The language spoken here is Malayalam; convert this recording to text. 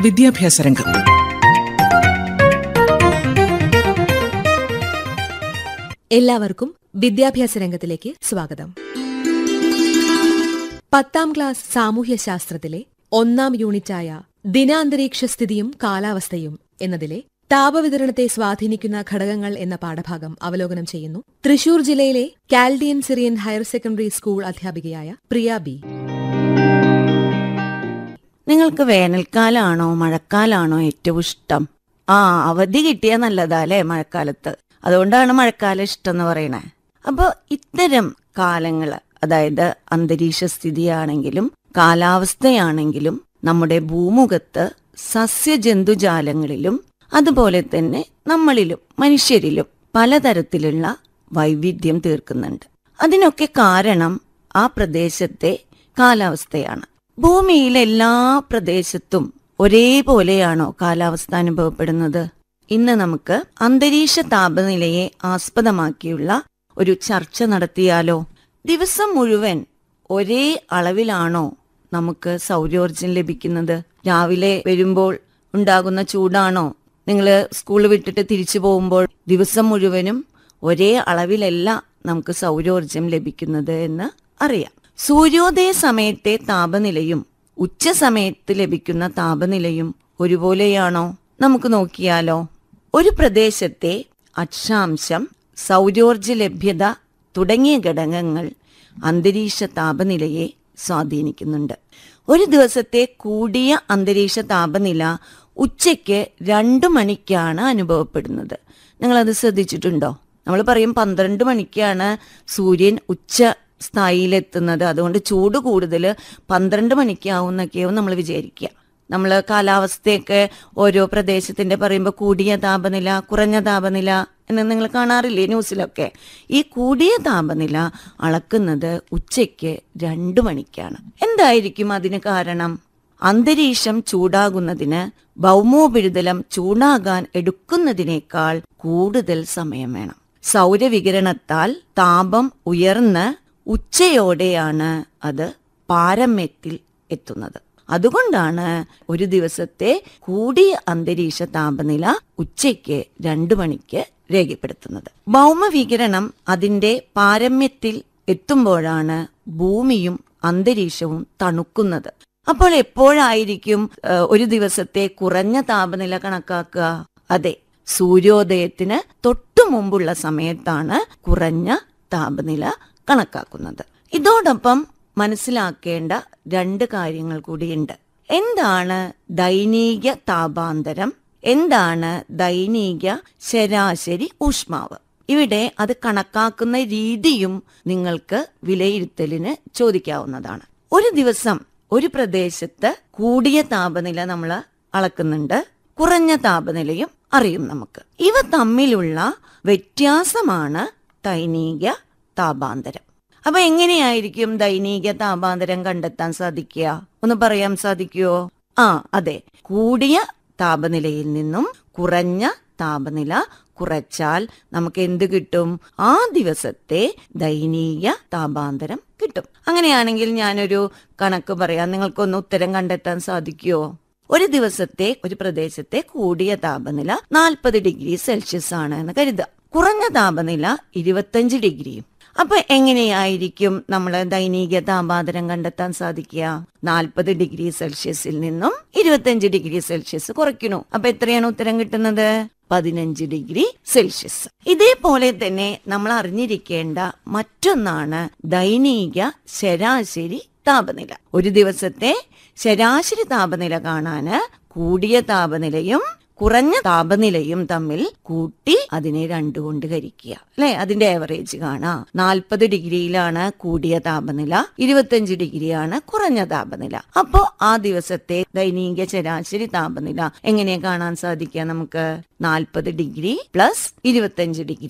വിദ്യാഭ്യാസ രംഗം എല്ലാവർക്കും വിദ്യാഭ്യാസ രംഗത്തിലേക്ക് സ്വാഗതം പത്താം ക്ലാസ് സാമൂഹ്യശാസ്ത്രത്തിലെ ഒന്നാം യൂണിറ്റായ ദിനാന്തരീക്ഷ സ്ഥിതിയും കാലാവസ്ഥയും എന്നതിലെ താപവിതരണത്തെ സ്വാധീനിക്കുന്ന ഘടകങ്ങൾ എന്ന പാഠഭാഗം അവലോകനം ചെയ്യുന്നു തൃശൂർ ജില്ലയിലെ Chaldean Syrian higher secondary school അധ്യാപികയായ പ്രിയ ബി നിങ്ങൾക്ക് വേനൽക്കാലാണോ മഴക്കാലാണോ ഏറ്റവും ഇഷ്ടം ആ അവധി കിട്ടിയാൽ നല്ലതാ അല്ലേ മഴക്കാലത്ത് അതുകൊണ്ടാണ് മഴക്കാലം ഇഷ്ടം എന്ന് പറയണേ അപ്പോൾ ഇത്തരം കാലങ്ങൾ അതായത് അന്തരീക്ഷ സ്ഥിതിയാണെങ്കിലും കാലാവസ്ഥയാണെങ്കിലും നമ്മുടെ ഭൂമുഖത്ത് സസ്യജന്തുജാലങ്ങളിലും അതുപോലെ തന്നെ നമ്മളിലും മനുഷ്യരിലും പലതരത്തിലുള്ള വൈവിധ്യം തീർക്കുന്നുണ്ട് അതിനൊക്കെ കാരണം ആ പ്രദേശത്തെ കാലാവസ്ഥയാണ് ഭൂമിയിലെ എല്ലാ പ്രദേശത്തും ഒരേപോലെയാണോ കാലാവസ്ഥ അനുഭവപ്പെടുന്നത് ഇന്ന് നമുക്ക് അന്തരീക്ഷ താപനിലയെ ആസ്പദമാക്കിയുള്ള ഒരു ചർച്ച നടത്തിയാലോ ദിവസം മുഴുവൻ ഒരേ അളവിലാണോ നമുക്ക് സൗരോർജം ലഭിക്കുന്നത് രാവിലെ വരുമ്പോൾ ഉണ്ടാകുന്ന ചൂടാണോ നിങ്ങൾ സ്കൂൾ വിട്ടിട്ട് തിരിച്ചു പോകുമ്പോൾ ദിവസം മുഴുവനും ഒരേ അളവിലല്ല നമുക്ക് സൗരോർജം ലഭിക്കുന്നത് എന്ന് അറിയാം സൂര്യോദയ സമയത്തെ താപനിലയും ഉച്ച സമയത്ത് ലഭിക്കുന്ന താപനിലയും ഒരുപോലെയാണോ നമുക്ക് നോക്കിയാലോ ഒരു പ്രദേശത്തെ അക്ഷാംശം സൗരോർജ ലഭ്യത തുടങ്ങിയ ഘടകങ്ങൾ അന്തരീക്ഷ താപനിലയെ സ്വാധീനിക്കുന്നുണ്ട് ഒരു ദിവസത്തെ കൂടിയ അന്തരീക്ഷ താപനില ഉച്ചയ്ക്ക് രണ്ടു മണിക്കാണ് അനുഭവപ്പെടുന്നത് നിങ്ങളത് ശ്രദ്ധിച്ചിട്ടുണ്ടോ നമ്മൾ പറയും പന്ത്രണ്ട് മണിക്കാണ് സൂര്യൻ ഉച്ച സ്ഥായിയിലെത്തുന്നത് അതുകൊണ്ട് ചൂട് കൂടുതൽ പന്ത്രണ്ട് മണിക്കാവുന്നൊക്കെയാവും നമ്മൾ വിചാരിക്കുക നമ്മൾ കാലാവസ്ഥയൊക്കെ ഓരോ പ്രദേശത്തിന്റെ പറയുമ്പോൾ കൂടിയ താപനില കുറഞ്ഞ താപനില എന്ന് നിങ്ങൾ കാണാറില്ലേ ന്യൂസിലൊക്കെ ഈ കൂടിയ താപനില അളക്കുന്നത് ഉച്ചയ്ക്ക് രണ്ടു മണിക്കാണ് എന്തായിരിക്കും അതിന് കാരണം അന്തരീക്ഷം ചൂടാകുന്നതിന് ഭൗമോപരിതലം ചൂടാകാൻ എടുക്കുന്നതിനേക്കാൾ കൂടുതൽ സമയം വേണം സൗരവികിരണത്താൽ താപം ഉയർന്ന് ഉച്ചയോടെയാണ് അത് പാരമ്യത്തിൽ എത്തുന്നത് അതുകൊണ്ടാണ് ഒരു ദിവസത്തെ കൂടിയ അന്തരീക്ഷ താപനില ഉച്ചയ്ക്ക് രണ്ടു മണിക്ക് രേഖപ്പെടുത്തുന്നത് ഭൗമവികിരണം അതിന്റെ പാരമ്യത്തിൽ എത്തുമ്പോഴാണ് ഭൂമിയും അന്തരീക്ഷവും തണുക്കുന്നത് അപ്പോൾ എപ്പോഴായിരിക്കും ഏഹ്, ഒരു ദിവസത്തെ കുറഞ്ഞ താപനില കണക്കാക്കുക അതെ സൂര്യോദയത്തിന് തൊട്ടു മുമ്പുള്ള സമയത്താണ് കുറഞ്ഞ താപനില കണക്കാക്കുന്നത് ഇതോടൊപ്പം മനസ്സിലാക്കേണ്ട രണ്ട് കാര്യങ്ങൾ കൂടിയുണ്ട് എന്താണ് ദൈനിക താപാന്തരം എന്താണ് ദൈനിക ശരാശരി ഊഷ്മാവ് ഇവിടെ അത് കണക്കാക്കുന്ന രീതിയും നിങ്ങൾക്ക് വിലയിരുത്തലിന് ചോദിക്കാവുന്നതാണ് ഒരു ദിവസം ഒരു പ്രദേശത്ത് കൂടിയ താപനില നമ്മൾ അളക്കുന്നുണ്ട് കുറഞ്ഞ താപനിലയും അറിയും നമുക്ക് ഇവ തമ്മിലുള്ള വ്യത്യാസമാണ് ദൈനിക താപാന്തരം അപ്പൊ എങ്ങനെയായിരിക്കും ദൈനിക താപാന്തരം കണ്ടെത്താൻ സാധിക്കുക ഒന്ന് പറയാൻ സാധിക്കുമോ ആ അതെ കൂടിയ താപനിലയിൽ നിന്നും കുറഞ്ഞ താപനില കുറച്ചാൽ നമുക്ക് എന്ത് കിട്ടും ആ ദിവസത്തെ ദൈനിക താപാന്തരം കിട്ടും അങ്ങനെയാണെങ്കിൽ ഞാനൊരു കണക്ക് പറയാം നിങ്ങൾക്കൊന്ന് ഉത്തരം കണ്ടെത്താൻ സാധിക്കുമോ ഒരു ദിവസത്തെ ഒരു പ്രദേശത്തെ കൂടിയ താപനില നാൽപ്പത് ഡിഗ്രി സെൽഷ്യസ് ആണ് എന്ന് കരുതുക കുറഞ്ഞ താപനില ഇരുപത്തഞ്ച് ഡിഗ്രിയും അപ്പൊ എങ്ങനെയായിരിക്കും നമ്മൾ ദൈനിക താപാന്തരം കണ്ടെത്താൻ സാധിക്കുക നാൽപ്പത് ഡിഗ്രി സെൽഷ്യസിൽ നിന്നും ഇരുപത്തഞ്ച് ഡിഗ്രി സെൽഷ്യസ് കുറയ്ക്കണു അപ്പൊ എത്രയാണ് ഉത്തരം കിട്ടുന്നത് പതിനഞ്ച് ഡിഗ്രി സെൽഷ്യസ് ഇതേപോലെ തന്നെ നമ്മൾ അറിഞ്ഞിരിക്കേണ്ട മറ്റൊന്നാണ് ദൈനിക ശരാശരി താപനില ഒരു ദിവസത്തെ ശരാശരി താപനില കാണാന് കൂടിയ താപനിലയും കുറഞ്ഞ താപനിലയും തമ്മിൽ കൂട്ടി അതിനെ രണ്ടു കൊണ്ട് ഹരിക്കുക അല്ലെ അതിന്റെ ആവറേജ് കാണാം നാൽപ്പത് ഡിഗ്രിയിലാണ് കൂടിയ താപനില ഇരുപത്തഞ്ച് ഡിഗ്രിയാണ് കുറഞ്ഞ താപനില അപ്പോ ആ ദിവസത്തെ ദൈനിക ശരാശരി താപനില എങ്ങനെ കാണാൻ സാധിക്കുക നമുക്ക് നാൽപ്പത് ഡിഗ്രി പ്ലസ് ഇരുപത്തഞ്ച് ഡിഗ്രി